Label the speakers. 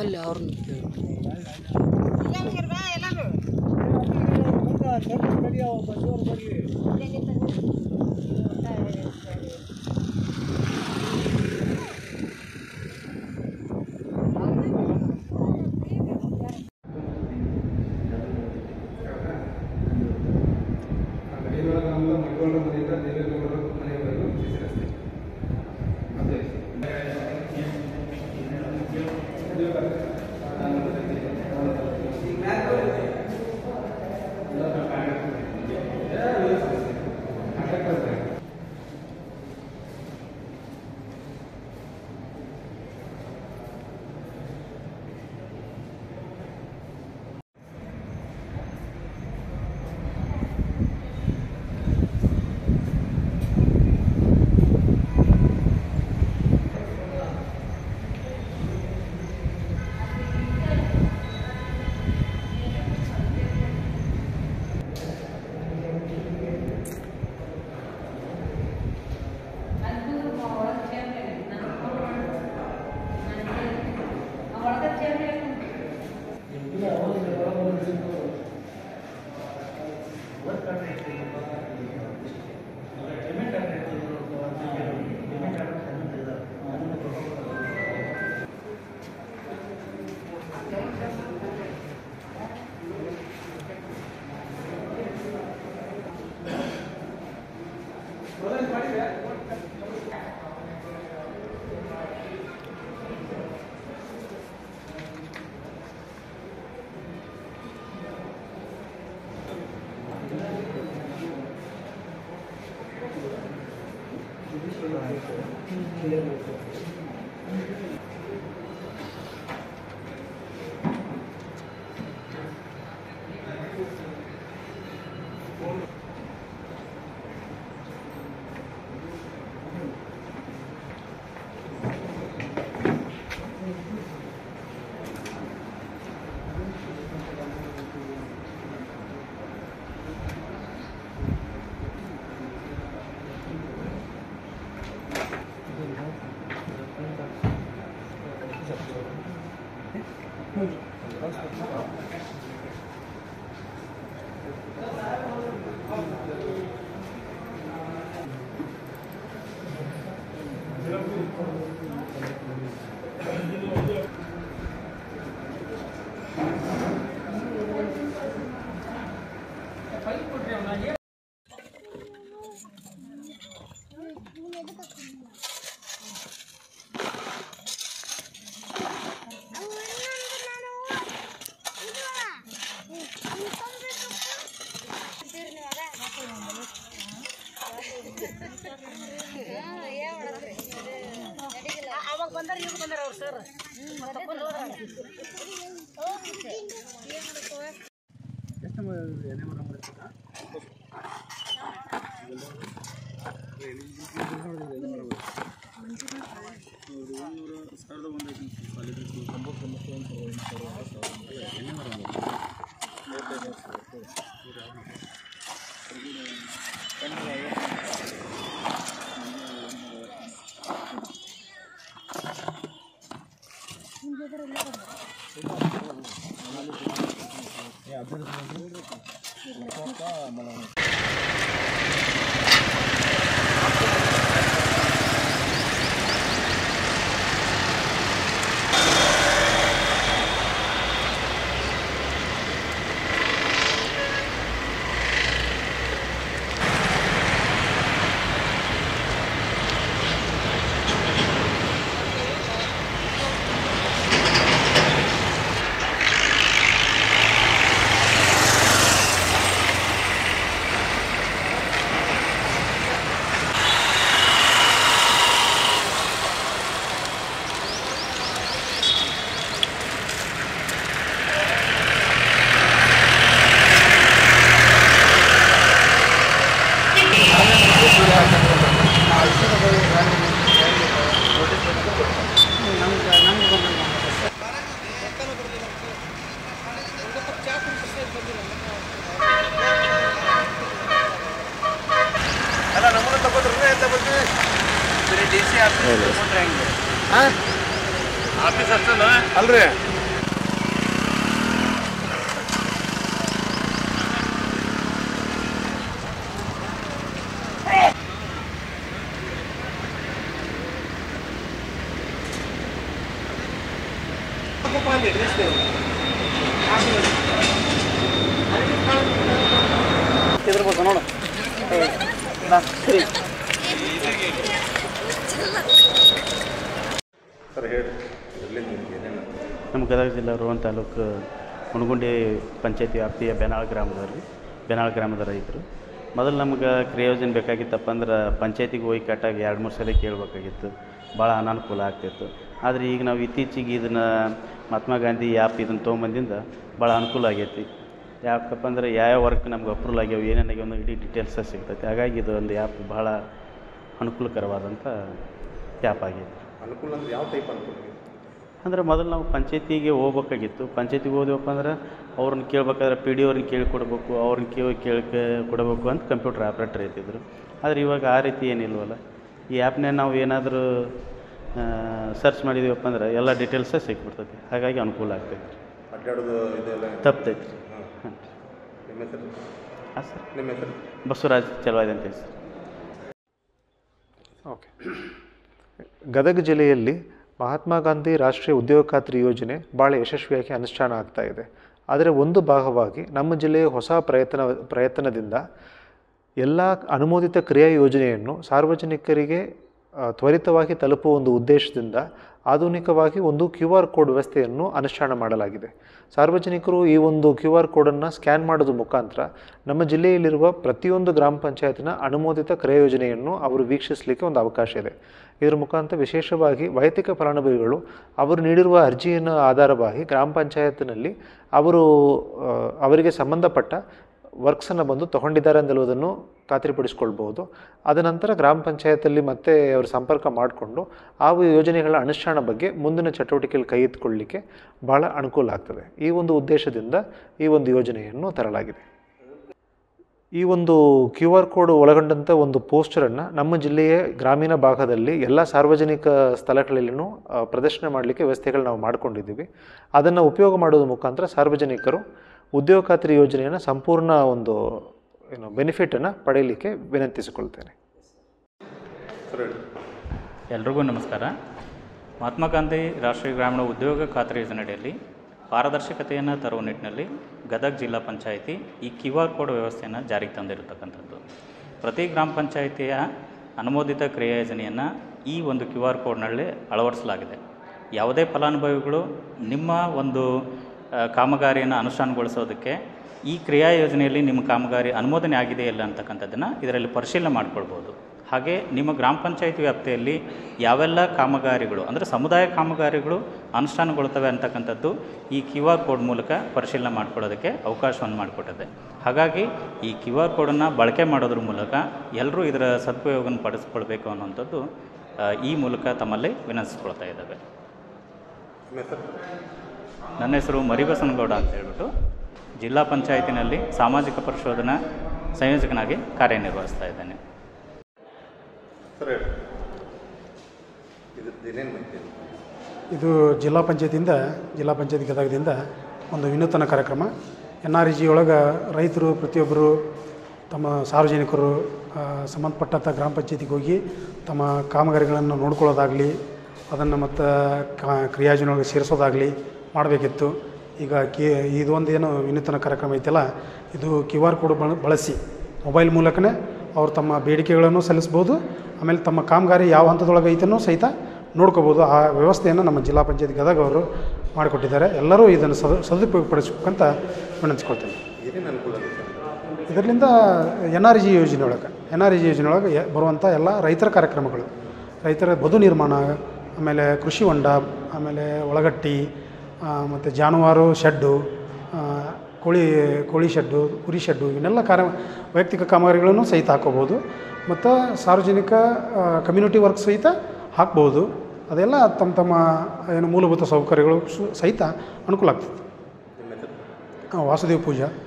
Speaker 1: ಅಲ್ಲಿ ಅವ್ರನ್ನ ಕೇಳಿ
Speaker 2: ಗಡಿವಾರ ಗ್ರಾಮದ ಮಡಿವಾಳ ಮನೆಯಿಂದ ದೇವೇಗೌಡರ ಮನೆಯವರೆಗೂ ಸಿಸಿ ರಸ್ತೆ ಅದೇ
Speaker 3: ಅವಾಗ ಬಂದಾರ ಇವಾಗ ಬಂದಾರ ಅವ್ರು ಸರ್ ತಕೊಂಡ್ ಹೋದ್ರ
Speaker 4: ಅಲ್ಲ ನಮ್ಮನ್ನ ತಗೋದ್ರೆ ಎಂತ ಬರ್ತೀವಿ ಬರೀ ಡಿ ಸಿ ಆಫೀಸ್ ಆಫೀಸ್ ಅಷ್ಟಲ್ಲ ಅಲ್ರಿ
Speaker 1: ಇದ್ರಬೇಕು ನೋಡು ಏ, ಬಾ, ಸರಿ
Speaker 4: ಸರ್ ಹೇಳಿ ಎಲ್ಲಿಂದ ನಿಮ್ಗೆ ಏನೇನು
Speaker 5: ನಮ್ಮ ಗದಗ ಜಿಲ್ಲೆ ರೋಹನ್ ತಾಲೂಕು ಮುನಗುಂಡಿ ಪಂಚಾಯತಿ ವ್ಯಾಪ್ತಿಯ ಬೆನಾಳ್ ಗ್ರಾಮದವ್ರು ಬೆನಾಳ್ ಗ್ರಾಮದ ರೈತರು ಮೊದಲು ನಮ್ಗೆ ಕ್ರಿಯೋಜನ್ ಬೇಕಾಗಿತ್ತಪ್ಪ ಅಂದ್ರೆ ಪಂಚಾಯತಿಗೆ ಹೋಗಿ ಕಟ್ಟಾಗಿ ಎರಡು ಮೂರು ಸಲ ಕೇಳಬೇಕಾಗಿತ್ತು ಭಾಳ ಅನಾನುಕೂಲ ಆಗ್ತಿತ್ತು ಆದರೆ ಈಗ ನಾವು ಇತ್ತೀಚೆಗೆ ಇದನ್ನು ಮಹಾತ್ಮ ಗಾಂಧಿ ಆ್ಯಪ್ ಇದನ್ನು ತೊಗೊಂಬಂದಿಂದ ಭಾಳ ಅನುಕೂಲ ಆಗೈತಿ ಯಾಕಪ್ಪ ಅಂದ್ರೆ ಯಾವ ವರ್ಕ್ ನಮ್ಗೆ ಅಪ್ರೂವಲ್ ಆಗ್ಯಾವ ಏನೇನಾಗ್ಯಾವ ಅನ್ನೋ ಇಡೀ ಡೀಟೇಲ್ಸ ಸಿಗ್ತೈತೆ ಹಾಗಾಗಿ ಇದು ಒಂದು ಆ್ಯಪ್ ಭಾಳ ಅನುಕೂಲಕರವಾದಂಥ ಆ್ಯಪ್ ಆಗೈತೆ
Speaker 4: ಅನುಕೂಲ ಅಂದ್ರೆ ಯಾವ ಟೈಪ್ ಅನುಕೂಲ ಇದೆ?
Speaker 5: ಅಂದರೆ ಮೊದಲು ನಾವು ಪಂಚಾಯತಿಗೆ ಹೋಗ್ಬೇಕಾಗಿತ್ತು ಪಂಚಾಯತಿಗೆ ಹೋದ್ವಪ್ಪ ಅಂದ್ರೆ ಅವ್ರನ್ನ ಕೇಳ್ಬೇಕಾದ್ರೆ ಪಿ ಡಿ ಅವ್ರನ್ನ ಕೇಳಿ ಕೊಡಬೇಕು ಅವ್ರನ್ನ ಕೇಳಿ ಕೇಳಿ ಕೊಡಬೇಕು ಅಂತ ಕಂಪ್ಯೂಟರ್ ಆಪ್ರೇಟರ್ ಇರ್ತಿದ್ರು ಆದರೆ ಇವಾಗ ಆ ರೀತಿ ಏನಿಲ್ವಲ್ಲ ಈ ಆ್ಯಪ್ನೇ ನಾವು ಏನಾದರೂ ಸರ್ಚ್ ಮಾಡಿದೀವಪ್ಪ ಅಂದ್ರೆ ಎಲ್ಲ ಡೀಟೇಲ್ಸೇ ಸಿಕ್ಬಿಡ್ತೈತಿ ಹಾಗಾಗಿ ಅನುಕೂಲ ಆಗ್ತೈತಿ
Speaker 4: ಅಡ್ಡಾಡೋದು ಇದೆಲ್ಲ
Speaker 5: ತಪ್ತೈತಿ ರೀ
Speaker 4: ಹಾಂ
Speaker 5: ಹಾಂ
Speaker 4: ನಿಮ್ಮ ಹೆಸರು
Speaker 5: ಹಾಂ ಸರ್
Speaker 4: ನಿಮ್ಮ ಹೆಸರು
Speaker 5: ಬಸವರಾಜ್ ಚಲವಾದಿ ಅಂತ ಹೇಳಿ ಸರ್
Speaker 6: ಓಕೆ ಗದಗ ಜಿಲ್ಲೆಯಲ್ಲಿ ಮಹಾತ್ಮ ಗಾಂಧಿ ರಾಷ್ಟ್ರೀಯ ಉದ್ಯೋಗ ಖಾತ್ರಿ ಯೋಜನೆ ಭಾಳ ಯಶಸ್ವಿಯಾಗಿ ಅನುಷ್ಠಾನ ಆಗ್ತಾ ಇದೆ ಅದರ ಒಂದು ಭಾಗವಾಗಿ ನಮ್ಮ ಜಿಲ್ಲೆಯ ಹೊಸ ಪ್ರಯತ್ನ ಪ್ರಯತ್ನದಿಂದ ಎಲ್ಲ ಅನುಮೋದಿತ ಕ್ರಿಯಾ ಯೋಜನೆಯನ್ನು ಸಾರ್ವಜನಿಕರಿಗೆ ಆ, ತ್ವರಿತವಾಗಿ ತಲುಪುವ ಒಂದು ಉದ್ದೇಶದಿಂದ ಆಧುನಿಕವಾಗಿ ಒಂದು ಕ್ಯೂ ಆರ್ ಕೋಡ್ ವ್ಯವಸ್ಥೆಯನ್ನು ಅನುಷ್ಠಾನ ಮಾಡಲಾಗಿದೆ ಸಾರ್ವಜನಿಕರು ಈ ಒಂದು ಕ್ಯೂ ಆರ್ ಕೋಡನ್ನು ಸ್ಕ್ಯಾನ್ ಮಾಡೋದ್ರ ಮುಖಾಂತರ ನಮ್ಮ ಜಿಲ್ಲೆಯಲ್ಲಿರುವ ಪ್ರತಿಯೊಂದು ಗ್ರಾಮ ಪಂಚಾಯತ್ನ ಅನುಮೋದಿತ ಕ್ರಿಯಾ ಯೋಜನೆಯನ್ನು ಅವರು ವೀಕ್ಷಿಸಲಿಕ್ಕೆ ಒಂದು ಅವಕಾಶ ಇದೆ ಇದರ ಮುಖಾಂತರ ವಿಶೇಷವಾಗಿ ವೈಯಕ್ತಿಕ ಫಲಾನುಭವಿಗಳು ಅವರು ನೀಡಿರುವ ಅರ್ಜಿಯನ್ನು ಆಧಾರವಾಗಿ ಗ್ರಾಮ ಪಂಚಾಯತ್ನಲ್ಲಿ ಅವರು ಆ, ಅವರಿಗೆ ಸಂಬಂಧಪಟ್ಟ ವರ್ಕ್ಸನ್ನು ಬಂದು ತಗೊಂಡಿದ್ದಾರೆ ಎಂದೆಲ್ಲುವುದನ್ನು ಖಾತ್ರಿಪಡಿಸ್ಕೊಳ್ಬೋದು ಅದ ನಂತರ ಗ್ರಾಮ ಪಂಚಾಯತಲ್ಲಿ ಮತ್ತೆ ಅವರು ಸಂಪರ್ಕ ಮಾಡಿಕೊಂಡು ಆ ಯೋಜನೆಗಳ ಅನುಷ್ಠಾನ ಬಗ್ಗೆ ಮುಂದಿನ ಚಟುವಟಿಕೆಯಲ್ಲಿ ಕೈ ಎತ್ತಿಕೊಳ್ಳಲಿಕ್ಕೆ ಭಾಳ ಅನುಕೂಲ ಆಗ್ತದೆ ಈ ಒಂದು ಉದ್ದೇಶದಿಂದ ಈ ಒಂದು ಯೋಜನೆಯನ್ನು ತರಲಾಗಿದೆ ಈ ಒಂದು ಕ್ಯೂ ಆರ್ ಕೋಡ್ ಒಳಗೊಂಡಂಥ ಒಂದು ಪೋಸ್ಟರನ್ನು ನಮ್ಮ ಜಿಲ್ಲೆಯ ಗ್ರಾಮೀಣ ಭಾಗದಲ್ಲಿ ಎಲ್ಲ ಸಾರ್ವಜನಿಕ ಸ್ಥಳಗಳಲ್ಲಿನೂ ಆ, ಪ್ರದರ್ಶನ ಮಾಡಲಿಕ್ಕೆ ವ್ಯವಸ್ಥೆಗಳು ನಾವು ಮಾಡಿಕೊಂಡಿದ್ದೀವಿ ಅದನ್ನು ಉಪಯೋಗ ಮಾಡೋದ್ರ ಮುಖಾಂತರ ಸಾರ್ವಜನಿಕರು ಉದ್ಯೋಗ ಖಾತ್ರಿ ಯೋಜನೆಯನ್ನು ಸಂಪೂರ್ಣ ಒಂದು ಏನು ಬೆನಿಫಿಟನ್ನು ಪಡೆಯಲಿಕ್ಕೆ ವಿನಂತಿಸಿಕೊಳ್ತೇನೆ
Speaker 4: ಸರ್ ಹೇಳಿ
Speaker 7: ಎಲ್ರಿಗೂ ನಮಸ್ಕಾರ ಮಹಾತ್ಮ ಗಾಂಧಿ ರಾಷ್ಟ್ರೀಯ ಗ್ರಾಮೀಣ ಉದ್ಯೋಗ ಖಾತ್ರಿ ಯೋಜನೆಯಡಿಯಲ್ಲಿ ಪಾರದರ್ಶಕತೆಯನ್ನು ತರುವ ನಿಟ್ಟಿನಲ್ಲಿ ಗದಗ ಜಿಲ್ಲಾ ಪಂಚಾಯಿತಿ ಈ ಕ್ಯೂ ಆರ್ ಕೋಡ್ ವ್ಯವಸ್ಥೆಯನ್ನು ಜಾರಿಗೆ ತಂದಿರತಕ್ಕಂಥದ್ದು ಪ್ರತಿ ಗ್ರಾಮ ಪಂಚಾಯಿತಿಯ ಅನುಮೋದಿತ ಕ್ರಿಯಾ ಯೋಜನೆಯನ್ನು ಈ ಒಂದು ಕ್ಯೂ ಆರ್ ಕೋಡ್ನಲ್ಲಿ ಅಳವಡಿಸಲಾಗಿದೆ ಯಾವುದೇ ಫಲಾನುಭವಿಗಳು ನಿಮ್ಮ ಒಂದು ಆ, ಕಾಮಗಾರಿಯನ್ನು ಅನುಷ್ಠಾನಗೊಳಿಸೋದಕ್ಕೆ ಈ ಕ್ರಿಯಾ ಯೋಜನೆಯಲ್ಲಿ ನಿಮ್ಮ ಕಾಮಗಾರಿ ಅನುಮೋದನೆ ಆಗಿದೆಯಾ ಇಲ್ಲ ಅಂತಕ್ಕಂಥದ್ದನ್ನು ಇದರಲ್ಲಿ ಪರಿಶೀಲನೆ ಮಾಡ್ಕೊಳ್ಬೋದು ಹಾಗೆ ನಿಮ್ಮ ಗ್ರಾಮ ಪಂಚಾಯತಿ ವ್ಯಾಪ್ತಿಯಲ್ಲಿ ಯಾವೆಲ್ಲ ಕಾಮಗಾರಿಗಳು ಅಂದರೆ ಸಮುದಾಯ ಕಾಮಗಾರಿಗಳು ಅನುಷ್ಠಾನಗೊಳ್ತವೆ ಅಂತಕ್ಕಂಥದ್ದು ಈ ಕ್ಯೂ ಆರ್ ಕೋಡ್ ಮೂಲಕ ಪರಿಶೀಲನೆ ಮಾಡ್ಕೊಳ್ಳೋದಕ್ಕೆ ಅವಕಾಶವನ್ನು ಮಾಡಿಕೊಟ್ಟಿದೆ ಹಾಗಾಗಿ ಈ ಕ್ಯೂ ಆರ್ ಕೋಡನ್ನು ಬಳಕೆ ಮಾಡೋದ್ರ ಮೂಲಕ ಎಲ್ಲರೂ ಇದರ ಸದುಪಯೋಗವನ್ನು ಪಡಿಸ್ಕೊಳ್ಬೇಕು ಅನ್ನುವಂಥದ್ದು ಆ, ಈ ಮೂಲಕ ತಮ್ಮಲ್ಲಿ ವಿನಂತಿಸ್ಕೊಳ್ತಾ ಇದ್ದಾವೆ
Speaker 4: ನಿಮ್ಮ ಹೆಸರು
Speaker 7: ನನ್ನ ಹೆಸರು ಮರಿಬಸನಗೌಡ ಅಂತ ಹೇಳ್ಬಿಟ್ಟು ಜಿಲ್ಲಾ ಪಂಚಾಯತಿನಲ್ಲಿ ಸಾಮಾಜಿಕ ಪರಿಶೋಧನಾ ಸಂಯೋಜಕನಾಗಿ ಕಾರ್ಯನಿರ್ವಹಿಸ್ತಾ ಇದ್ದೇನೆ
Speaker 4: ಸರ್ ಹೇಳಿ ಇದ್ರದ್ದು ಏನೇನು ಮಾಹಿತಿ ಇದೆ?
Speaker 8: ಇದು ಜಿಲ್ಲಾ ಪಂಚಾಯತಿಯಿಂದ ಜಿಲ್ಲಾ ಪಂಚಾಯತ್ ಗದಗದಿಂದ ಒಂದು ವಿನೂತನ ಕಾರ್ಯಕ್ರಮ ಎನ್ ಆರ್ ಇ ಜಿ ಒಳಗೆ ರೈತರು ಪ್ರತಿಯೊಬ್ಬರು ತಮ್ಮ ಸಾರ್ವಜನಿಕರು ಆ, ಸಂಬಂಧಪಟ್ಟಂಥ ಗ್ರಾಮ ಪಂಚಾಯತಿಗೆ ಹೋಗಿ ತಮ್ಮ ಕಾಮಗಾರಿಗಳನ್ನು ನೋಡ್ಕೊಳ್ಳೋದಾಗಲಿ ಅದನ್ನು ಮತ್ತು ಕಾ ಕ್ರಿಯಾಜನೊಳಗೆ ಸೇರಿಸೋದಾಗಲಿ ಮಾಡಬೇಕಿತ್ತು ಈಗ ಕಿ ಇದೊಂದು ಏನು ವಿನೂತನ ಕಾರ್ಯಕ್ರಮ ಐತಲ್ಲ ಇದು ಕ್ಯೂ ಆರ್ ಕೋಡ್ ಬಳ ಬಳಸಿ ಮೊಬೈಲ್ ಮೂಲಕನೇ ಅವ್ರು ತಮ್ಮ ಬೇಡಿಕೆಗಳನ್ನು ಸಲ್ಲಿಸ್ಬೋದು ಆಮೇಲೆ ತಮ್ಮ ಕಾಮಗಾರಿ ಯಾವ ಹಂತದೊಳಗೆ ಐತನೋ ಸಹಿತ ನೋಡ್ಕೋಬೋದು ಆ ವ್ಯವಸ್ಥೆಯನ್ನು ನಮ್ಮ ಜಿಲ್ಲಾ ಪಂಚಾಯತ್ ಗದಗ ಅವರು ಮಾಡಿಕೊಟ್ಟಿದ್ದಾರೆ ಎಲ್ಲರೂ ಇದನ್ನು ಸದು ಸದುಪಯೋಗಪಡಿಸ್ಬೇಕಂತ ವಿನಂತಿಸ್ಕೊಳ್ತೇನೆ
Speaker 4: ಏನೇನು ಅನುಕೂಲ ಇದೆ ಸರ್
Speaker 8: ಇದರಿಂದ ಎನ್ ಆರ್ ಜಿ ಯೋಜನೆ ಒಳಗೆ ಎನ್ ಆರ್ ಜಿ ಯೋಜನೆ ಒಳಗೆ ಯ- ಬರುವಂಥ ಎಲ್ಲ ರೈತರ ಕಾರ್ಯಕ್ರಮಗಳು ರೈತರ ಬದು ನಿರ್ಮಾಣ ಆಮೇಲೆ ಕೃಷಿ ಹೊಂಡ ಆಮೇಲೆ ಒಳಗಟ್ಟಿ ಮತ್ತು ಜಾನುವಾರು ಶೆಡ್ಡು ಆ, ಕೋಳಿ ಕೋಳಿ ಶೆಡ್ಡು ಕುರಿ ಶೆಡ್ಡು ಇವನ್ನೆಲ್ಲ ಕಾರ್ಯ ವೈಯಕ್ತಿಕ ಕಾಮಗಾರಿಗಳನ್ನು ಸಹಿತ ಹಾಕೋಬೋದು ಮತ್ತು ಸಾರ್ವಜನಿಕ ಕಮ್ಯುನಿಟಿ ವರ್ಕ್ ಸಹಿತ ಹಾಕ್ಬೋದು ಅದೆಲ್ಲ ತಮ್ಮ ತಮ್ಮ ಏನು ಮೂಲಭೂತ ಸೌಕರ್ಯಗಳು ಸು- ಸಹಿತ ಅನುಕೂಲ ಆಗ್ತದೆ
Speaker 4: ನಿಮ್ಮ ಹೆಸರು
Speaker 8: ಆ, ವಾಸುದೇವ್ ಪೂಜಾ